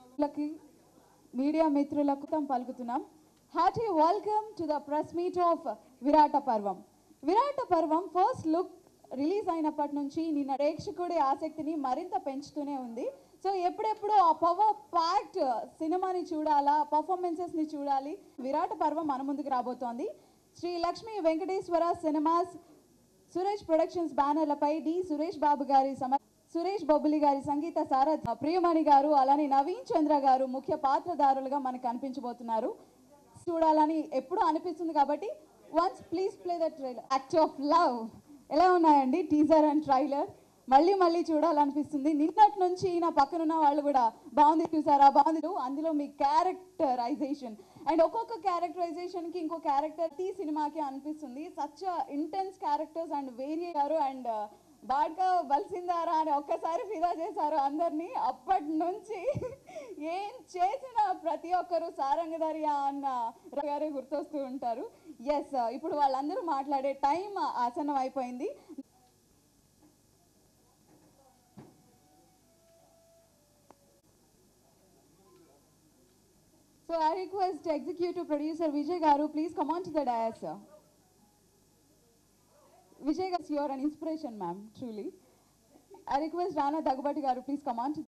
లకి మీడియా మిత్రులకు తం పలుకుతున్నాం hearty welcome to the press meet of Virata Parvam Virata పర్వం ఫస్ట్ లుక్ రిలీజ్ అయినప్పటి నుంచి నిన్న ప్రేక్షకుడి ఆసక్తిని మరింత పెంచుతూనే ఉంది సో ఎప్పుడెప్పుడు ఆ పవర్ ప్యాక్ట్ సినిమాని చూడాలా పర్ఫార్మెన్సెస్ని చూడాలి విరాట పర్వం మన ముందుకు రాబోతోంది శ్రీ లక్ష్మీ వెంకటేశ్వర సినిమాస్ సురేష్ ప్రొడక్షన్స్ బ్యానర్లపై డి సురేష్ బాబు గారి సమ సురేష్ బొబ్బులి గారి సంగీత సారథ్ ప్రియమణి గారు అలానే నవీన్ చంద్ర గారు ముఖ్య పాత్రధారులుగా మనకు కనిపించబోతున్నారు చూడాలని ఎప్పుడూ అనిపిస్తుంది కాబట్టి once please play the trailer act of love ఎలా ఉన్నాయండి టీజర్ అండ్ ట్రైలర్ మళ్ళీ మళ్ళీ చూడాలనిపిస్తుంది నిన్నటి నుంచి నా పక్కన ఉన్న వాళ్ళు కూడా బాగుంది చూసారా బాగుంది అందులో మీ క్యారెక్టరైజేషన్ అండ్ ఒక్కొక్క క్యారెక్టరైజేషన్కి ఇంకో క్యారెక్టర్ ఈ సినిమాకి అనిపిస్తుంది సచ్ ఇంటెన్స్ క్యారెక్టర్స్ అండ్ వేరియే గారు అండ్ బాడ్గా బలిసిందారా అని ఒక్కసారి ఫిదా చేశారు అందరినీ అప్పటి నుంచి ఏం చేసినా ప్రతి ఒక్కరు సారంగధరియా అన్న గారే గుర్తొస్తూ ఉంటారు ఎస్ ఇప్పుడు వాళ్ళందరూ మాట్లాడే టైం ఆసనం అయిపోయింది So I request executive producer Vijay Garu, please come on to the dais. sir. Vijay Garu, you are an inspiration, ma'am, truly. I request Rana Dagubati Garu, please come on to